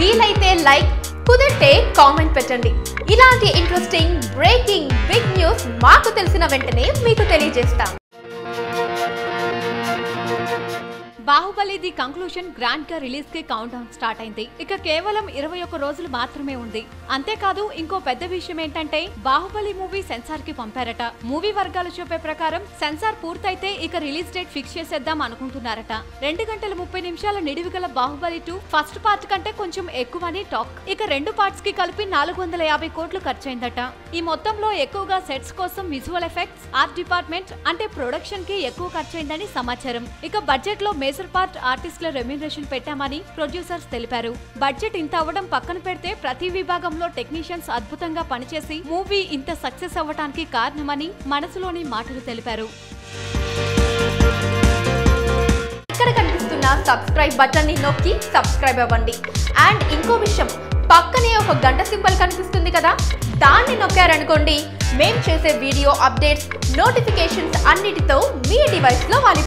వీలైతే లైక్ కుదిరితే కామెంట్ పెట్టండి ఇలాంటి ఇంట్రెస్టింగ్ బ్రేకింగ్ బిగ్ న్యూస్ మాకు తెలిసిన వెంటనే మీకు తెలియజేస్తాం బాహుబలి ది కంక్లూషన్ గ్రాండ్ గా రిలీజ్ కి కౌంట్ డౌన్ స్టార్ట్ అయింది ఇక కేవలం ఇరవై ఒక్క రోజులు మాత్రమే ఉంది అంతేకాదు ఇంకో పెద్ద విషయం ఏంటంటే బాహుబలి మూవీ సెన్సార్ కి పంపారట మూవీ వర్గాలు చూపే ప్రకారం సెన్సార్ పూర్తయితే ఇక రిలీజ్ డేట్ ఫిక్స్ చేసేద్దాం అనుకుంటున్నారట రెండు గంటల ముప్పై నిమిషాల నిడివి గల బాహుబలి టూ ఫస్ట్ పార్ట్ కంటే కొంచెం ఎక్కువని టాక్ ఇక రెండు పార్ట్స్ కి కలిపి నాలుగు వందల యాభై కోట్లు ఖర్చయిందట ఈ మొత్తంలో ఎక్కువగా సెట్స్ కోసం విజువల్ ఎఫెక్ట్స్ ఆర్ట్ డిపార్ట్మెంట్ అంటే ప్రొడక్షన్ కి ఎక్కువ ఖర్చయిందని సమాచారం ఇక బడ్జెట్ లో మేజర్ పార్ట్ ఆర్టిస్టుల రెమ్యూనరేషన్ పెట్టామని ప్రొడ్యూసర్స్ తెలిపారు బడ్జెట్ ఇంత అవ్వడం పక్కన పెడితే ప్రతి విభాగంలో టెక్నీషియన్స్ అద్భుతంగా పనిచేసి మూవీ ఇంత సక్సెస్ అవ్వడానికి కారణమని మనసులోని మాటలు తెలిపారు ఇక్కడ కనిపిస్తున్న సబ్స్క్రైబ్ బటన్ ని నొక్కి సబ్స్క్రైబ్ అవ్వండి అండ్ ఇంకో విషయం పక్కనే ఒక గంట సింబల్ కనిపిస్తుంది కదా దాన్ని నొక్కారనుకోండి మేం చేసే వీడియో అప్డేట్స్ నోటిఫికేషన్స్ అన్నిటితో మీ డివైస్ లో వాలి